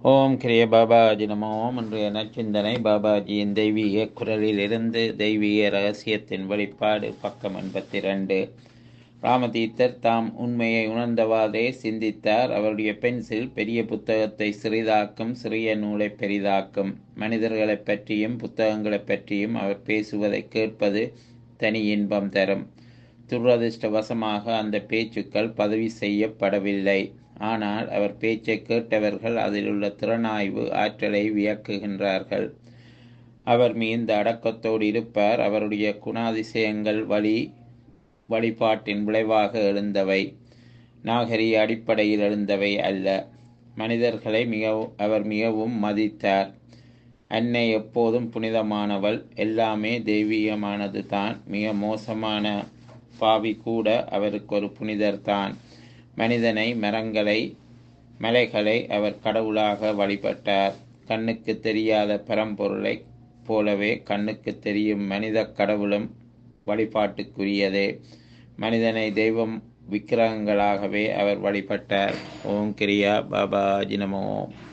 ஓம் கிரிய பாபாஜி நமோ இன்றைய நற்சிந்தனை பாபாஜியின் தெய்வீக குரலிலிருந்து தெய்வீக ரகசியத்தின் வெளிப்பாடு பக்கம் எண்பத்தி ரெண்டு ராமதீர்த்தர் தாம் உண்மையை உணர்ந்தவாறே சிந்தித்தார் அவருடைய பென்சில் பெரிய புத்தகத்தை சிறிதாக்கும் சிறிய நூலை பெரிதாக்கும் மனிதர்களைப் பற்றியும் புத்தகங்களைப் பற்றியும் அவர் பேசுவதை கேட்பது தனி இன்பம் தரும் துரதிர்ஷ்டவசமாக அந்த பேச்சுக்கள் பதிவு செய்யப்படவில்லை ஆனால் அவர் பேச்சை கேட்டவர்கள் அதிலுள்ள திறனாய்வு ஆற்றலை வியக்குகின்றார்கள் அவர் மிகுந்த அடக்கத்தோடு இருப்பார் அவருடைய குணாதிசயங்கள் வழி வழிபாட்டின் விளைவாக எழுந்தவை நாகரிக அடிப்படையில் எழுந்தவை அல்ல மனிதர்களை மிகவும் அவர் மிகவும் மதித்தார் அன்னை எப்போதும் புனிதமானவள் எல்லாமே தெய்வீகமானது தான் மிக மோசமான பாவி கூட அவருக்கு ஒரு புனிதர் தான் மனிதனை மரங்களை மலைகளை அவர் கடவுளாக வழிபட்டார் கண்ணுக்கு தெரியாத பரம்பொருளை போலவே கண்ணுக்கு தெரியும் மனித கடவுளும் வழிபாட்டுக்குரியதே மனிதனை தெய்வம் விக்கிரகங்களாகவே அவர் வழிபட்டார் ஓம் கிரியா பாபா ஜினமோ